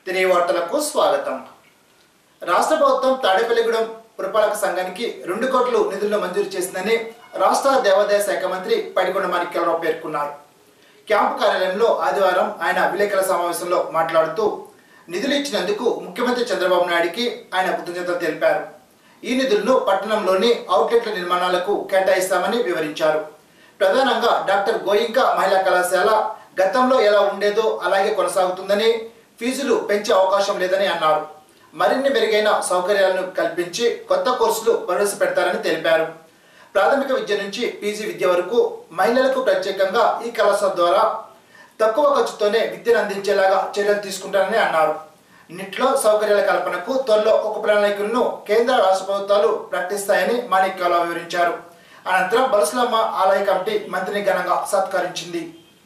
తినే వార్తలకు స్వాగతం రాష్ట్ర ప్రభుత్వం తాడేపల్లిగూడెం పురపాలక సంఘానికి రెండు కోట్లు నిధులను మంజూరు చేసిందని రాష్ట్ర దేవాదాయ శాఖ మంత్రి పడికొండ మాణిక్యాలరావు పేర్కొన్నారు క్యాంపు కార్యాలయంలో ఆదివారం ఆయన విలేకరుల సమావేశంలో మాట్లాడుతూ నిధులు ఇచ్చినందుకు ముఖ్యమంత్రి చంద్రబాబు నాయుడికి ఆయన కృతజ్ఞతలు తెలిపారు ఈ నిధులను పట్టణంలోని అవుట్లెట్ల నిర్మాణాలకు కేటాయిస్తామని వివరించారు ప్రధానంగా డాక్టర్ గోయింకా మహిళా కళాశాల గతంలో ఎలా ఉండేదో అలాగే కొనసాగుతుందని ఫీజులు పెంచే అవకాశం లేదని అన్నారు మరిన్ని మెరుగైన సౌకర్యాలను కల్పించి కొత్త కోర్సులు ప్రవేశపెడతారని తెలిపారు ప్రాథమిక విద్య నుంచి పీజీ విద్య వరకు మహిళలకు ప్రత్యేకంగా ఈ కళాశాల ద్వారా తక్కువ ఖర్చుతోనే విద్యను అందించేలాగా చర్యలు తీసుకుంటారని అన్నారు నిట్లో సౌకర్యాల కల్పనకు త్వరలో ఒక ప్రణాళికలను కేంద్ర రాష్ట్ర ప్రభుత్వాలు ప్రకటిస్తాయని మాణిక్యాల వివరించారు అనంతరం బలుసులమ్మ ఆలయ కమిటీ మంత్రిని ఘనంగా సత్కరించింది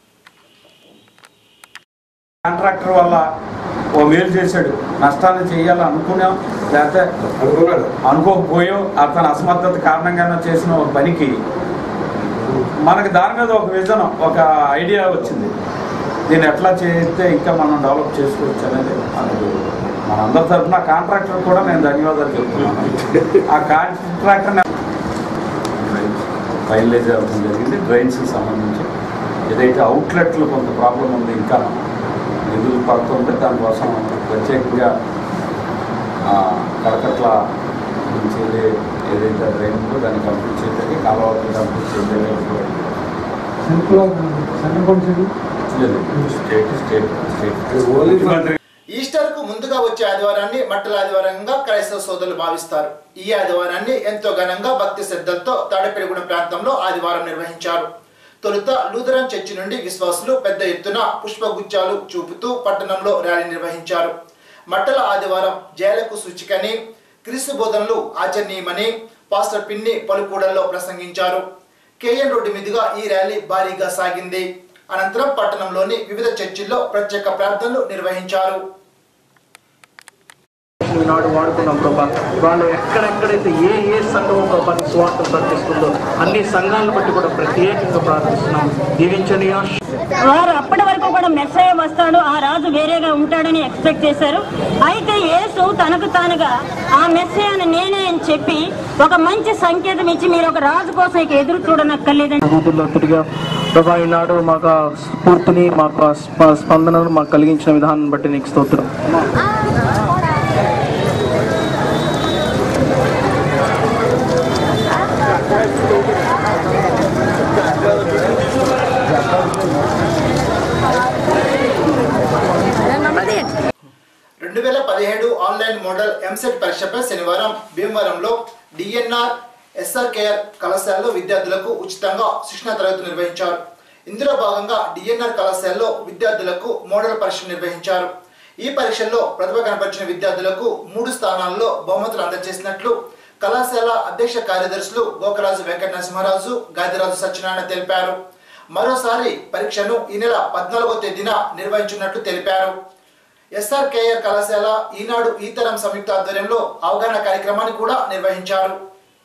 కాంట్రాక్టర్ వల్ల ఓ మేలు చేశాడు నష్టాన్ని చేయాలి అనుకున్నాం లేకపోతే అనుకున్నాడు అనుకోకపోయో అతని అసమర్థత కారణంగానో చేసిన ఒక పనికి మనకి దాని మీద ఒక విజన్ ఒక ఐడియా వచ్చింది దీన్ని ఎట్లా చేస్తే ఇంకా మనం డెవలప్ చేసుకోవచ్చు అనేది మనకు మనందరి తరఫున కాంట్రాక్టర్ కూడా నేను ధన్యవాదాలు చెప్తున్నాను ఆ కాంట్రాక్టర్ ఫైనలైజ్ అవ్వడం జరిగింది డ్రైన్స్కి సంబంధించి ఏదైతే అవుట్లెట్లు కొంత ప్రాబ్లం ఉంది ఇంకా నిధులు పడుతుంది దానికోసం ప్రత్యేకంగా ఆ, కలకట్ల నుంచి ఏదే- ఏదైతే డ్రైన్ ఉందో దాన్ని కంప్లీట్ చేయడానికి కాలువకి కంప్లీట్ చేయడానికి లేదు స్టేట్ స్టేట్ స్టేట్ ఓన్లీ ముఖ్యమంత్రి ఈస్టర్ కు ముందుగా వచ్చే ఆదివారాన్ని మట్టల ఆదివారంగా క్రైస్తవ సోదరులు భావిస్తారు ఈ ఆదివారాన్ని ఎంతో ఘనంగా భక్తి శ్రద్ధలతో తాడేపల్లిగూడెం ప్రాంతంలో ఆదివారం నిర్వహించారు తొలుత లూథరన్ చర్చి నుండి విశ్వాసులు పెద్ద ఎత్తున పుష్పగుచ్చాలు చూపుతూ పట్టణంలో ర్యాలీ నిర్వహించారు మట్టల ఆదివారం జైలకు సూచికని క్రీస్తు బోధనలు ఆచరణీయమని పాస్టర్ పిన్ని పలుకూడల్లో ప్రసంగించారు కేఎన్ రోడ్డు మీదుగా ఈ ర్యాలీ భారీగా సాగింది అనంతరం పట్టణంలోని వివిధ చర్చిల్లో ప్రత్యేక ప్రార్థనలు నిర్వహించారు ఈనాడు వాడుకున్నాం ప్రభా వాళ్ళు ఎక్కడెక్కడైతే ఏ ఏ సంఘం ప్రభా నీ స్వార్థం ప్రకటిస్తుందో అన్ని సంఘాలను బట్టి కూడా ప్రత్యేకంగా ప్రార్థిస్తున్నాం దీవించని వారు అప్పటి వరకు కూడా మెస్సయ్య వస్తాడు ఆ రాజు వేరేగా ఉంటాడని ఎక్స్పెక్ట్ చేశారు అయితే యేసు తనకు తానుగా ఆ మెస్సయ్యను నేనే అని చెప్పి ఒక మంచి సంకేతం ఇచ్చి మీరు ఒక రాజు కోసం ఇక ఎదురు చూడనక్కర్లేదని రోజుల్లోతుడిగా ప్రభా ఈనాడు మాకు ఆ స్ఫూర్తిని మాకు ఆ స్ప- స్పందనను మాకు కలిగించిన విధానం బట్టి నీకు స్తోత్రం రెండు వేల పదిహేడు ఆన్లైన్ మోడల్ ఎంసెట్ పరీక్షపై శనివారం భీమవరంలో డిఎన్ఆర్ ఎస్ఆర్కేఆర్ కళాశాలలో విద్యార్థులకు ఉచితంగా శిక్షణ తరగతులు నిర్వహించారు ఇందులో భాగంగా డిఎన్ఆర్ కళాశాలలో విద్యార్థులకు మోడల్ పరీక్ష నిర్వహించారు ఈ పరీక్షల్లో ప్రతిభ కనపరిచిన విద్యార్థులకు మూడు స్థానాల్లో బహుమతులు అందజేసినట్లు కళాశాల అధ్యక్ష కార్యదర్శులు గోకరాజు వెంకట నరసింహరాజు గాదిరాజు సత్యనారాయణ తెలిపారు మరోసారి పరీక్షను ఈ నెల పద్నాలుగో తేదీన నిర్వహించున్నట్లు తెలిపారు ఎస్ఆర్కేఆర్ కళాశాల ఈనాడు ఈ తరం సంయుక్త ఆధ్వర్యంలో అవగాహన కార్యక్రమాన్ని కూడా నిర్వహించారు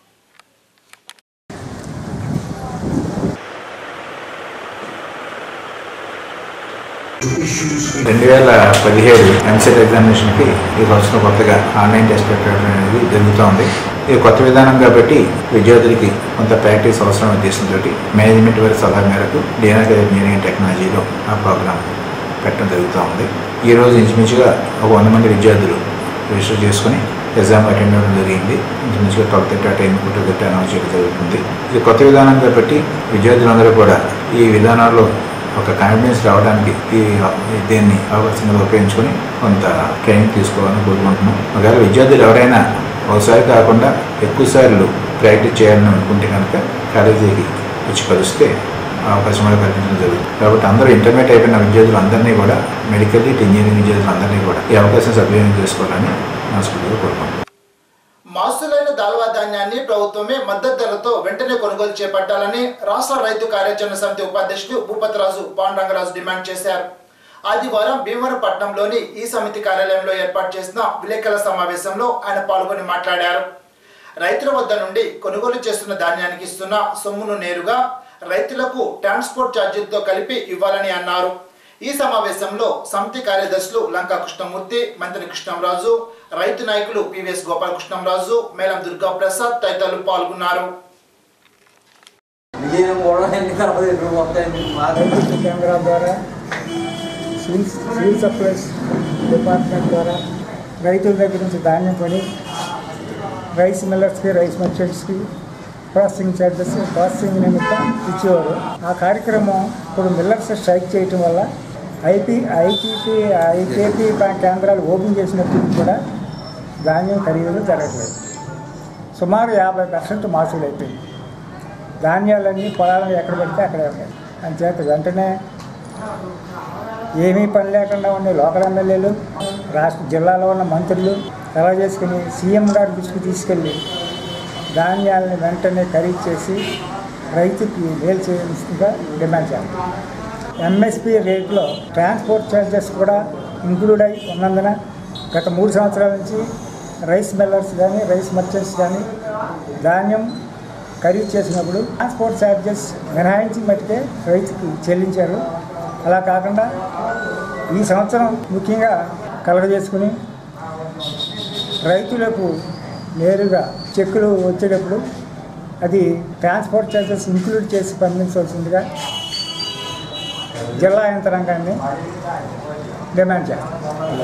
రెండు వేల పదిహేడు ఎంసెట్ ఎగ్జామినేషన్కి ఈ సంవత్సరం కొత్తగా ఆన్లైన్ టెస్ట్ పెట్టడం అనేది జరుగుతోంది ఇది కొత్త విధానం కాబట్టి విద్యార్థులకి కొంత ప్రాక్టీస్ అవసరం ఉద్దేశంతో మేనేజ్మెంట్ వారి సలహా మేరకు డిఎన్ఆర్ ఇంజనీరింగ్ టెక్నాలజీలో ఆ ప్రోగ్రామ్ పెట్టడం జరుగుతూ ఉంది ఈ రోజు ఇంచుమించుగా ఒక వంద మంది విద్యార్థులు రిజిస్టర్ చేసుకుని ఎగ్జామ్ అటెండ్ అవ్వడం జరిగింది ఇంచుమించుగా ట్వెల్వ్ థర్టీ ఆ టైం టూ థర్టీ అనౌన్స్ చేయడం జరుగుతుంది ఇది కొత్త విధానం కాబట్టి విద్యార్థులందరూ కూడా ఈ విధానాల్లో ఒక కాన్ఫిడెన్స్ రావడానికి ఈ ఈ దీన్ని అవకాశంగా ఉపయోగించుకొని కొంత ట్రైనింగ్ తీసుకోవాలని కోరుకుంటున్నాం ఒకవేళ విద్యార్థులు ఎవరైనా ఒకసారి కాకుండా ఎక్కువ సార్లు ప్రాక్టీస్ చేయాలని అనుకుంటే కనుక కాలేజీకి వచ్చి కలిస్తే ఆ అవకాశం కూడా కల్పించడం జరుగుతుంది కాబట్టి అందరూ ఇంటర్మీడియట్ అయిపోయిన విద్యార్థులు అందరినీ కూడా మెడికల్ ఇంజనీరింగ్ విద్యార్థులు అందరినీ కూడా ఈ అవకాశం సద్వినియోగం చేసుకోవాలని మనస్ఫూర్తిగా కోరుకుంటున్నాను మాసులైన దాల్వా ధాన్యాన్ని ప్రభుత్వమే మద్దతు ధరలతో వెంటనే కొనుగోలు చేపట్టాలని రాష్ట్ర రైతు కార్యాచరణ సమితి ఉపాధ్యక్షుడు భూపతిరాజు పాండురంగరాజు డిమాండ్ చేశారు ఆదివారం భీమవరం పట్టణంలోని ఈ సమితి కార్యాలయంలో ఏర్పాటు చేసిన విలేకరుల సమావేశంలో ఆయన పాల్గొని మాట్లాడారు రైతుల వద్ద నుండి కొనుగోలు చేస్తున్న ధాన్యానికి ఇస్తున్న సొమ్మును నేరుగా రైతులకు ట్రాన్స్పోర్ట్ ఛార్జీలతో కలిపి ఇవ్వాలని అన్నారు ఈ సమావేశంలో సమితి కార్యదర్శులు లంకా కృష్ణమూర్తి మంత్రి కృష్ణంరాజు రైతు నాయకులు పివిఎస్ గోపాలకృష్ణంరాజు మేళం దుర్గా ప్రసాద్ తదితరులు పాల్గొన్నారు విజయం కూడా ఎన్ని కనపడదు మొత్తం ఎన్ని మాది రైతు కేంద్రాల ద్వారా సివిల్ సివిల్ సప్లైస్ డిపార్ట్మెంట్ ద్వారా రైతుల దగ్గర నుంచి ధాన్యం కొని రైస్ మిల్లర్స్కి రైస్ మర్చెంట్స్కి ప్రాసెసింగ్ ఛార్జెస్ ప్రాసెసింగ్ నిమిత్తం ఇచ్చేవారు ఆ కార్యక్రమం ఇప్పుడు మిల్లర్స్ స్ట్రైక్ చేయటం వల్ల ఐపీ ఐపీపీ ఐకేపీ కేంద్రాలు ఓపెన్ చేసినప్పటికీ కూడా ధాన్యం ఖరీదు జరగట్లేదు సుమారు యాభై పర్సెంట్ మాసులు అయిపోయింది ధాన్యాలన్నీ పొలాలను ఎక్కడ పెడితే అక్కడే ఉన్నాయి అంచేత వెంటనే ఏమీ పని లేకుండా ఉండే లోకల్ ఎమ్మెల్యేలు రాష్ట్ర జిల్లాలో ఉన్న మంత్రులు ఎలా చేసుకుని సీఎం గారి దృష్టికి తీసుకెళ్ళి ధాన్యాలని వెంటనే ఖరీదు చేసి రైతుకి మేలు చేయాల్సిందిగా డిమాండ్ చేయాలి ఎంఎస్పి రేట్లో ట్రాన్స్పోర్ట్ ఛార్జెస్ కూడా ఇంక్లూడ్ అయి ఉన్నందున గత మూడు సంవత్సరాల నుంచి రైస్ మిల్లర్స్ కానీ రైస్ మర్చెంట్స్ కానీ ధాన్యం ఖరీదు చేసినప్పుడు ట్రాన్స్పోర్ట్ ఛార్జెస్ మినహాయించి మట్టుకే రైతుకి చెల్లించారు అలా కాకుండా ఈ సంవత్సరం ముఖ్యంగా కలగజేసుకుని రైతులకు నేరుగా చెక్కులు వచ్చేటప్పుడు అది ట్రాన్స్పోర్ట్ ఛార్జెస్ ఇంక్లూడ్ చేసి పంపించవలసిందిగా జిల్లా యంత్రాంగాన్ని డిమాండ్ చేస్తాం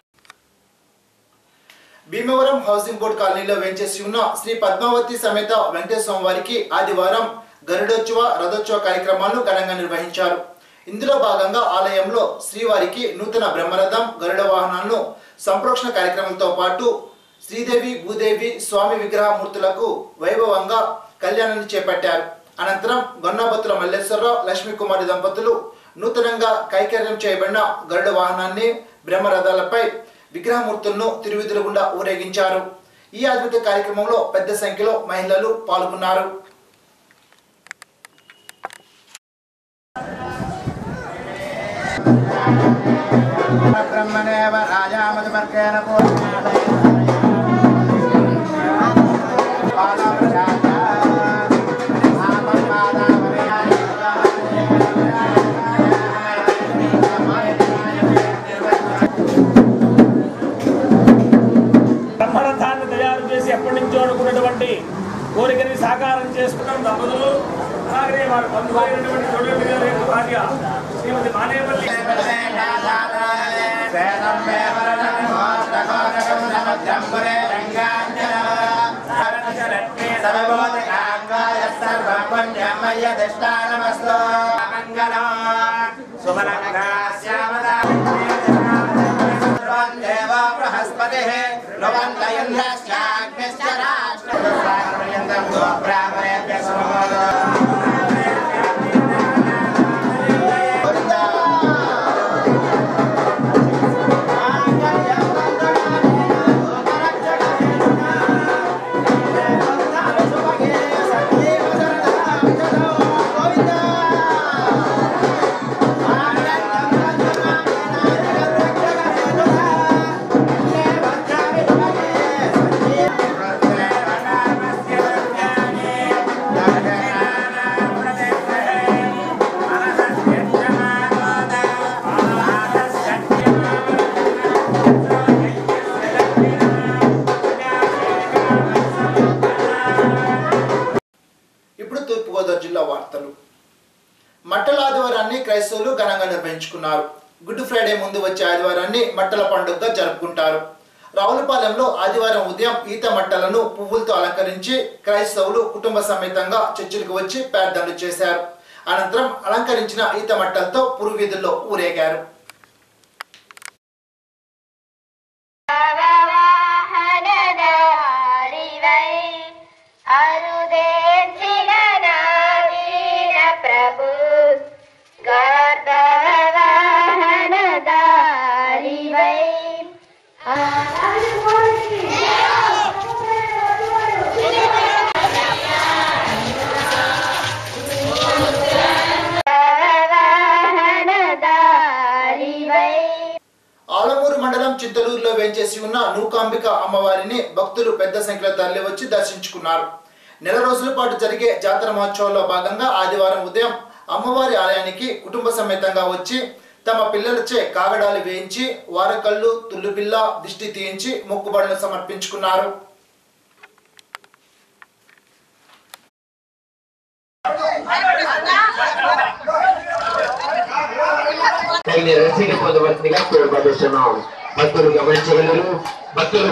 భీమవరం హౌసింగ్ బోర్డు కాలనీలో వెంచేసి ఉన్న శ్రీ పద్మావతి సమేత వెంకటేశ్వర వారికి ఆదివారం గరుడోత్సవ రథోత్సవ కార్యక్రమాలను ఘనంగా నిర్వహించారు ఇందులో భాగంగా ఆలయంలో శ్రీవారికి నూతన బ్రహ్మరథం గరుడ వాహనాలను సంప్రోక్షణ కార్యక్రమంతో పాటు శ్రీదేవి భూదేవి స్వామి విగ్రహమూర్తులకు వైభవంగా కళ్యాణాన్ని చేపట్టారు అనంతరం గొన్నాబత్తుల మల్లేశ్వరరావు లక్ష్మీకుమారి దంపతులు నూతనంగా కైకర్యం చేయబడిన గరుడ వాహనాన్ని బ్రహ్మరథాలపై విగ్రహమూర్తులను తిరువిధుల గుండా ఊరేగించారు ఈ అద్భుత కార్యక్రమంలో పెద్ద సంఖ్యలో మహిళలు పాల్గొన్నారు బ్రహ్మరథాన్ని తయారు చేసి ఎప్పటి నుంచో అనుకున్నటువంటి కోరికని సాకారం చేసుకున్నాం దంపతులు అలాగే వారి బంధువైనటువంటి చూడండి గారి యొక్క భార్య శ్రీమతి మానేపల్లి ఇప్పుడు తూర్పుగోదావరి జిల్లా వార్తలు మట్టల ఆదివారాన్ని క్రైస్తవులు ఘనంగా నిర్వహించుకున్నారు గుడ్ ఫ్రైడే ముందు వచ్చే ఆదివారాన్ని మట్టల పండుగగా జరుపుకుంటారు రావులపాలెంలో ఆదివారం ఉదయం ఈత మట్టలను పువ్వులతో అలంకరించి క్రైస్తవులు కుటుంబ సమేతంగా చర్చిలకు వచ్చి ప్రార్థనలు చేశారు అనంతరం అలంకరించిన ఈత మట్టలతో పురువీధుల్లో ఊరేగారు ప్రభు గర్భవాహనదారివై వాహనదారివై ఆలమూరు మండలం చింతలూరులో వేంచేసి ఉన్న నూకాంబిక అమ్మవారిని భక్తులు పెద్ద సంఖ్యలో తరలి వచ్చి దర్శించుకున్నారు నెల రోజుల పాటు జరిగే జాతర మహోత్సవంలో భాగంగా ఆదివారం ఉదయం అమ్మవారి ఆలయానికి కుటుంబ సమేతంగా వచ్చి తమ పిల్లలచే కాగడాలు వేయించి వారకళ్ళు తుల్లుబిల్ల దిష్టి తీయించి మొక్కుబడులు సమర్పించుకున్నారు తగిన రసీదు పొందవలసిందిగా కోరపడుతున్నాం భక్తులు గమనించగలరు భక్తులు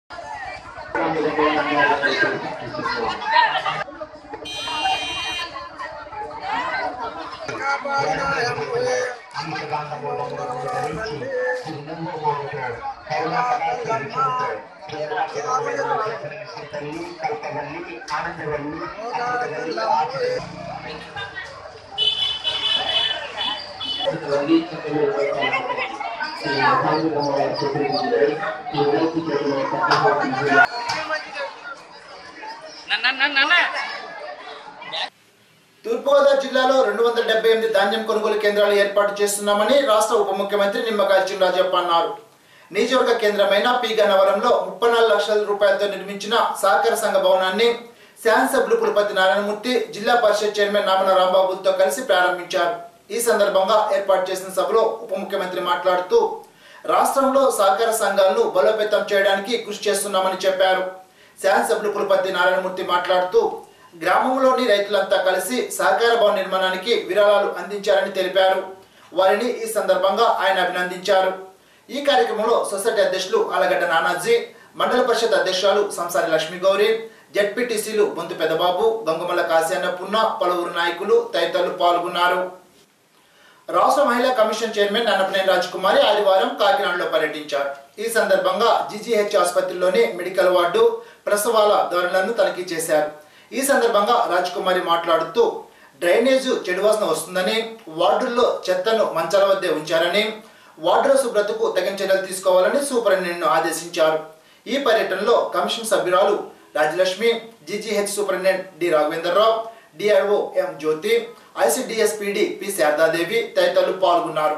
తూర్పుగోదావరి జిల్లాలో రెండు వందల డెబ్బై ఎనిమిది ధాన్యం కొనుగోలు కేంద్రాలు ఏర్పాటు చేస్తున్నామని రాష్ట్ర ఉప ముఖ్యమంత్రి నిమ్మకాయల చినరాజప్ప అన్నారు నియోజకవర్గ కేంద్రమైన పి గన్నవరంలో ముప్పై నాలుగు లక్షల రూపాయలతో నిర్మించిన సహకార సంఘ భవనాన్ని శాసనసభ్యులు పులపతి నారాయణమూర్తి జిల్లా పరిషత్ చైర్మన్ నామన రాంబాబుతో కలిసి ప్రారంభించారు ఈ సందర్భంగా ఏర్పాటు చేసిన సభలో ఉప ముఖ్యమంత్రి మాట్లాడుతూ రాష్ట్రంలో సహకార సంఘాలను బలోపేతం చేయడానికి కృషి చేస్తున్నామని చెప్పారు శాసనసభ్యులు పులపతి నారాయణమూర్తి మాట్లాడుతూ గ్రామంలోని రైతులంతా కలిసి సహకార భవన నిర్మాణానికి విరాళాలు అందించారని తెలిపారు వారిని ఈ సందర్భంగా ఆయన అభినందించారు ఈ కార్యక్రమంలో సొసైటీ అధ్యక్షులు ఆలగడ్డ నానాజీ మండల పరిషత్ అధ్యక్షురాలు సంసారి లక్ష్మీ గౌరి జడ్పీటీసీలు బొంతు పెదబాబు గంగుమల్ల కాశ్యాన్న పున్న పలువురు నాయకులు తదితరులు పాల్గొన్నారు రాష్ట్ర మహిళా కమిషన్ చైర్మన్ అన్నపనేని రాజకుమారి ఆదివారం కాకినాడలో పర్యటించారు ఈ సందర్భంగా జీజీహెచ్ ఆసుపత్రిలోని మెడికల్ వార్డు ప్రసవాల ధోరణులను తనిఖీ చేశారు ఈ సందర్భంగా రాజకుమారి మాట్లాడుతూ డ్రైనేజ్ చెడు వాసన వస్తుందని వార్డుల్లో చెత్తను మంచాల వద్దే ఉంచారని వార్డుల శుభ్రతకు తగిన చర్యలు తీసుకోవాలని సూపరింటెండెంట్ను ఆదేశించారు ఈ పర్యటనలో కమిషన్ సభ్యురాలు Rajalakshmi GGH superintendent D Raghavendra Rao DRO M Jyothi ICDS PD P Sharadadevi తదితరులు పాల్గొన్నారు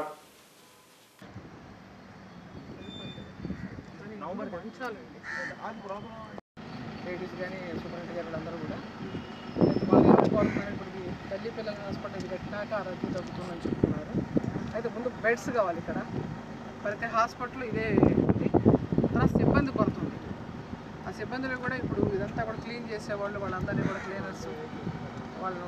లేడీస్ కానీ సూపరింటెండెంట్ గారు అందరూ కూడా వాళ్ళు ఏమనుకోవాలన్నారు ఇప్పటికి తల్లి పిల్లల హాస్పిటల్ కట్టినాక ఆరోగ్యం తగ్గుతుందని చెప్తున్నారు అయితే ముందు బెడ్స్ కావాలి ఇక్కడ ప్రతి హాస్పిటల్ ఇదే ఉంది తర్వాత సిబ్బంది కొరత ఉంది ఆ సిబ్బందులు కూడా ఇప్పుడు ఇదంతా కూడా క్లీన్ చేసేవాళ్ళు వాళ్ళందరినీ కూడా క్లీనర్స్ వాళ్ళు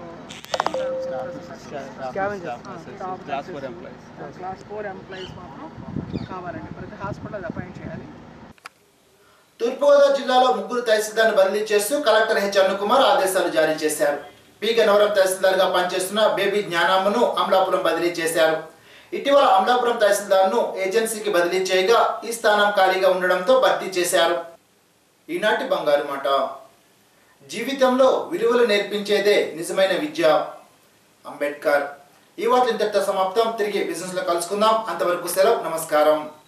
class four employees class four employees మాత్రం కావాలండి ప్రతి హాస్పిటల్ అపాయింట్ చేయాలి తూర్పుగోదావరి జిల్లాలో ముగ్గురు తహసీల్దార్ను బదిలీ చేస్తూ కలెక్టర్ హెచ్ అన్నకుమార్ ఆదేశాలు జారీ చేశారు పి గన్నవరం తహసీల్దార్ గా పనిచేస్తున్న బేబీ జ్ఞానామ్మను అమలాపురం బదిలీ చేశారు ఇటీవల అమలాపురం తహసీల్దార్ను ఏజెన్సీకి బదిలీ చేయగా ఈ స్థానం ఖాళీగా ఉండడంతో భర్తీ చేశారు ఈనాటి బంగారు మాట జీవితంలో విలువలు నేర్పించేదే నిజమైన విద్య అంబేద్కర్ ఈ వార్త ఇంతటితో సమాప్తం తిరిగి బిజినెస్ లో కలుసుకుందాం అంతవరకు సెలవు నమస్కారం